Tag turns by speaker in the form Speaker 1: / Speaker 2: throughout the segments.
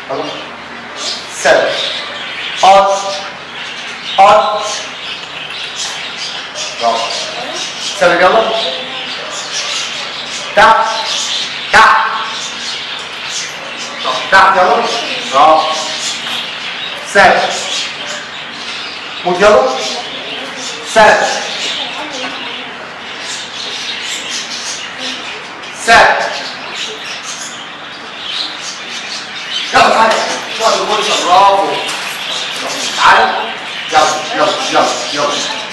Speaker 1: يلا سبت ار ار برافو سبت يلا تحت تحت تحت يلا برافو سبت موت يلا سبت سبت يلا تعالى يلا الغرفة برافو تعالى يلا يلا يلا يلا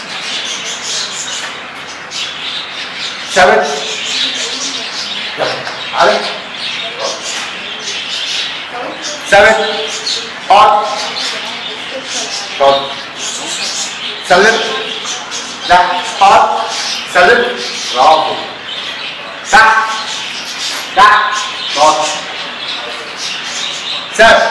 Speaker 1: ثابت يلا تعالى ثابت اقعد اقعد سلم لا اقعد سلم برافو تحت تحت اقعد ثابت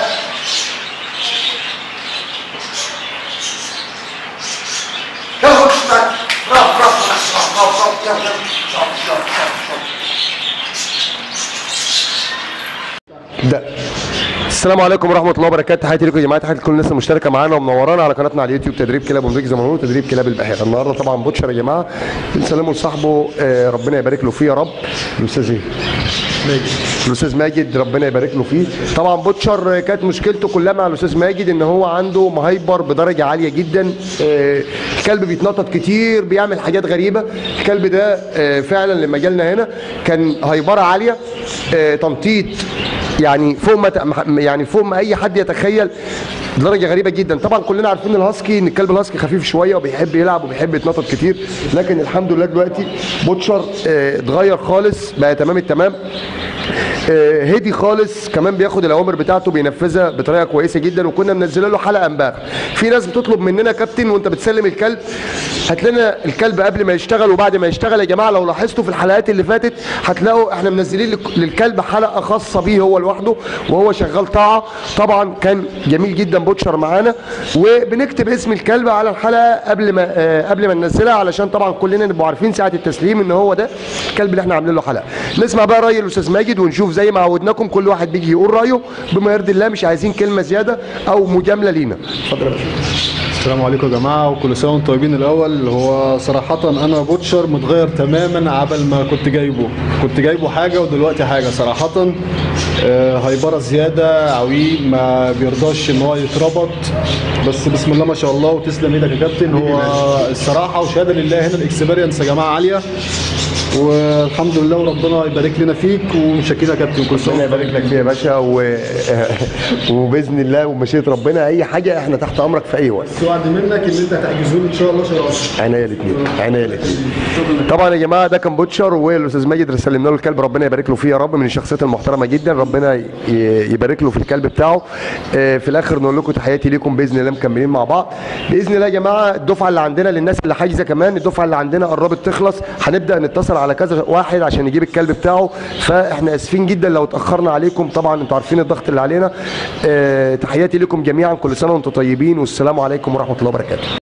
Speaker 1: يلا خش تعالى برافو برافو برافو برافو يلا يلا برافو برافو برافو
Speaker 2: ده السلام عليكم ورحمه الله وبركاته تحياتي لكم يا جماعه تحياتي لكل الناس المشتركه معانا ومنورانا على قناتنا على اليوتيوب تدريب كلاب ومريك زي ما بنقول تدريب كلاب البحيره النهارده طبعا بوتشر يا جماعه بنسلمه لصاحبه آه، ربنا يبارك له فيه يا رب الاستاذ ايه؟ ماجد الاستاذ ماجد ربنا يبارك له فيه طبعا بوتشر آه، كانت مشكلته كلها مع الاستاذ ماجد ان هو عنده مهايبر بدرجه عاليه جدا آه، الكلب بيتنطط كتير بيعمل حاجات غريبه الكلب ده آه، فعلا لما جالنا هنا كان هايبره عاليه آه، تنطيط يعني فوق ما ت- يعني فوق ما اي حد يتخيل درجه غريبه جدا طبعا كلنا عارفين الهاسكي ان الكلب الهاسكي خفيف شويه وبيحب يلعب وبيحب يتنطط كتير لكن الحمد لله دلوقتي بوتشر آه، اتغير خالص بقى تمام التمام آه، هدي خالص كمان بياخد الاوامر بتاعته بينفذها بطريقه كويسه جدا وكنا منزله له حلقه امبارح في ناس بتطلب مننا يا كابتن وانت بتسلم الكلب هات لنا الكلب قبل ما يشتغل وبعد ما يشتغل يا جماعه لو لاحظتوا في الحلقات اللي فاتت هتلاقوا احنا منزلين لك- للكلب حلقه خاصه بيه هو لوحده وهو شغال طاعه طبعا كان جميل جدا بوتشر معانا وبنكتب اسم الكلب على الحلقه قبل ما آه، قبل ما ننزلها علشان طبعا كلنا نبقى عارفين ساعه التسليم ان هو ده الكلب اللي احنا عاملين له حلقه نسمع بقى راي الاستاذ ماجد ونشوف زي ما عودناكم كل واحد بيجي يقول رايه بما يرضي الله مش عايزين كلمه زياده او مجامله لينا اتفضل يا باشا
Speaker 3: السلام عليكم يا جماعه وكل سنه وانتم طيبين الاول هو صراحه انا بوتشر متغير تماما عبل ما كنت جايبه كنت جايبه حاجه ودلوقتي حاجه صراحه آه، هيبره زياده عويل ما بيرضاش ان هو يتربط بس بسم الله ما شاء الله وتسلم ايدك يا كابتن هو الصراحه وشهاده لله هنا الاكسبيرينس يا جماعه عاليه والحمد لله وربنا يبارك لنا فيك ومشاكرين يا كابتن كل سنه
Speaker 2: ربنا
Speaker 3: وانتم
Speaker 2: يبارك لك فيه يا باشا و... وباذن الله وبمشيئه ربنا اي حاجه احنا تحت امرك في اي وقت
Speaker 3: بس وعد منك ان انت هتحجزوني ان شاء الله شرف
Speaker 2: عينيا الاثنين عينيا الاثنين طبعا يا جماعه ده كان بوتشر والاستاذ ماجد سلمنا له الكلب ربنا يبارك له فيه يا رب من الشخصيات المحترمه جدا ربنا ي- يبارك له في الكلب بتاعه آه، في الاخر نقول لكم تحياتي ليكم باذن الله مكملين مع بعض باذن الله يا جماعه الدفعه اللي عندنا للناس اللي حاجزه كمان الدفعه اللي عندنا قربت تخلص هنبدا نتصل على كذا واحد عشان يجيب الكلب بتاعه فاحنا اسفين جدا لو اتاخرنا عليكم طبعا انتوا عارفين الضغط اللي علينا آه، تحياتي لكم جميعا كل سنه وانتم طيبين والسلام عليكم ورحمه الله وبركاته